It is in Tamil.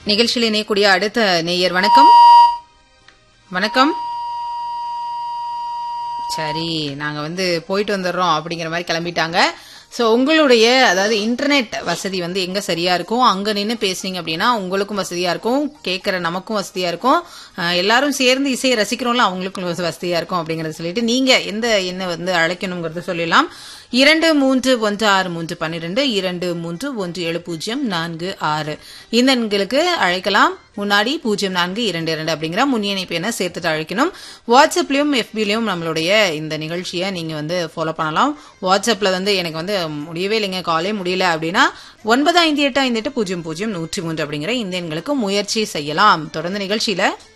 நிகழ்ச்சியில் இணையக்கூடிய அடுத்த நேயர் வணக்கம் வணக்கம் சரி நாங்க வந்து போயிட்டு வந்துடுறோம் அப்படிங்கிற மாதிரி கிளம்பிட்டாங்க ஸோ உங்களுடைய அதாவது இன்டர்நெட் வசதி வந்து எங்க சரியா இருக்கும் அங்க நின்று பேசுனீங்க அப்படின்னா உங்களுக்கும் வசதியா இருக்கும் கேட்குற நமக்கும் வசதியா இருக்கும் அஹ், எல்லாரும் சேர்ந்து இசையை ரசிக்கிறோம்ல அவங்களுக்கும் வசதியா இருக்கும் அப்படிங்கறத சொல்லிட்டு நீங்க எந்த என்ன வந்து அழைக்கணுங்கிறத சொல்லிடலாம் இரண்டு மூன்று ஒன்று ஆறு மூன்று பன்னிரெண்டு இரண்டு மூன்று ஒன்று ஏழு பூஜ்ஜியம் நான்கு ஆறு இந்த எண்களுக்கு அழைக்கலாம் முன்னாடி பூஜ்ஜியம் நான்கு இரண்டு இரண்டு அப்படிங்கிற முன்னிணைப்பு என சேர்த்துட்டு அழைக்கணும் வாட்ஸ்அப்லயும் எஃபிலையும் நம்மளுடைய இந்த நிகழ்ச்சியை நீங்க வந்து ஃபாலோ பண்ணலாம் வாட்ஸ்அப்ல வந்து எனக்கு வந்து முடியவே இல்லைங்க காலே முடியல அப்படின்னா ஒன்பது ஐந்து எட்டு ஐந்து எட்டு பூஜ்ஜியம் பூஜ்ஜியம் நூற்றி மூன்று அப்படிங்கிற இந்த எண்களுக்கு முயற்சி செய்யலாம் தொடர்ந்து நிகழ்ச்சியில